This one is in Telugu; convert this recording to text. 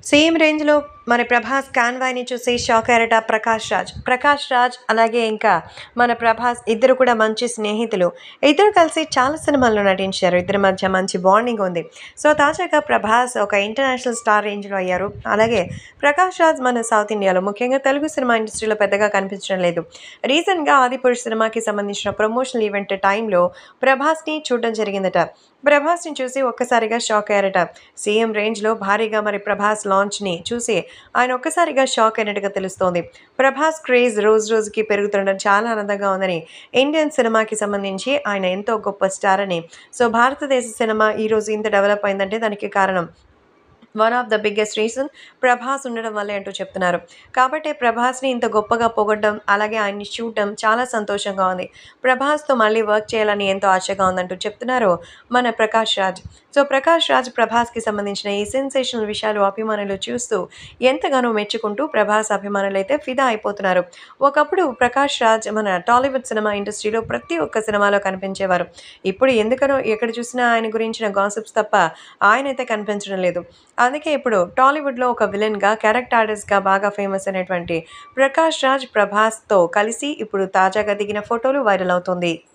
సేమ్ రేంజ్లో మరి ప్రభాస్ కాన్వాయ్ని చూసి షాక్ అయ్యారట ప్రకాష్ రాజ్ ప్రకాష్ రాజ్ అలాగే ఇంకా మన ప్రభాస్ ఇద్దరు కూడా మంచి స్నేహితులు ఇద్దరు కలిసి చాలా సినిమాల్లో నటించారు ఇద్దరి మధ్య మంచి బాండింగ్ ఉంది సో తాజాగా ప్రభాస్ ఒక ఇంటర్నేషనల్ స్టార్ రేంజ్లో అయ్యారు అలాగే ప్రకాష్ రాజ్ మన సౌత్ ఇండియాలో ముఖ్యంగా తెలుగు సినిమా ఇండస్ట్రీలో పెద్దగా కనిపించడం లేదు రీసెంట్గా ఆదిపురుష్ సినిమాకి సంబంధించిన ప్రమోషనల్ ఈవెంట్ టైంలో ప్రభాస్ని చూడడం జరిగిందట ప్రభాస్ని చూసి ఒక్కసారిగా షాక్ అయ్యారట సీఎం రేంజ్లో భారీగా మరి ప్రభాస్ లాంచ్ని చూసి ఆయన ఒక్కసారిగా షాక్ అయినట్టుగా తెలుస్తోంది ప్రభాస్ క్రేజ్ రోజు రోజుకి పెరుగుతుండడం చాలా ఆనందంగా ఉందని ఇండియన్ సినిమాకి సంబంధించి ఆయన ఎంతో గొప్ప స్టార్ అని సో భారతదేశ సినిమా ఈరోజు ఇంత డెవలప్ అయిందంటే దానికి కారణం one of the biggest reason Prabhas ఉండడం వల్లే అంటూ చెప్తున్నారు కాబట్టి ప్రభాస్ని ఇంత గొప్పగా పొగడ్డం అలాగే ఆయన్ని చూడడం చాలా సంతోషంగా ఉంది ప్రభాస్తో మళ్ళీ వర్క్ చేయాలని ఎంతో ఆశగా ఉందంటూ చెప్తున్నారు మన ప్రకాష్ రాజ్ సో ప్రకాష్ రాజ్ ప్రభాస్కి సంబంధించిన ఈ సెన్సేషనల్ విషయాలు అభిమానులు చూస్తూ ఎంతగానో మెచ్చుకుంటూ ప్రభాస్ అభిమానులు అయితే ఫిదా అయిపోతున్నారు ఒకప్పుడు ప్రకాష్ రాజ్ మన టాలీవుడ్ సినిమా ఇండస్ట్రీలో ప్రతి ఒక్క సినిమాలో కనిపించేవారు ఇప్పుడు ఎందుకనో ఎక్కడ చూసినా ఆయన గురించిన గాసిప్స్ తప్ప ఆయన అయితే కనిపించడం లేదు అందుకే ఇప్పుడు టాలీవుడ్లో ఒక విలన్గా క్యారెక్టర్ ఆర్టిస్ట్గా బాగా ఫేమస్ అయినటువంటి ప్రకాష్ రాజ్ ప్రభాస్తో కలిసి ఇప్పుడు తాజాగా దిగిన ఫోటోలు వైరల్ అవుతుంది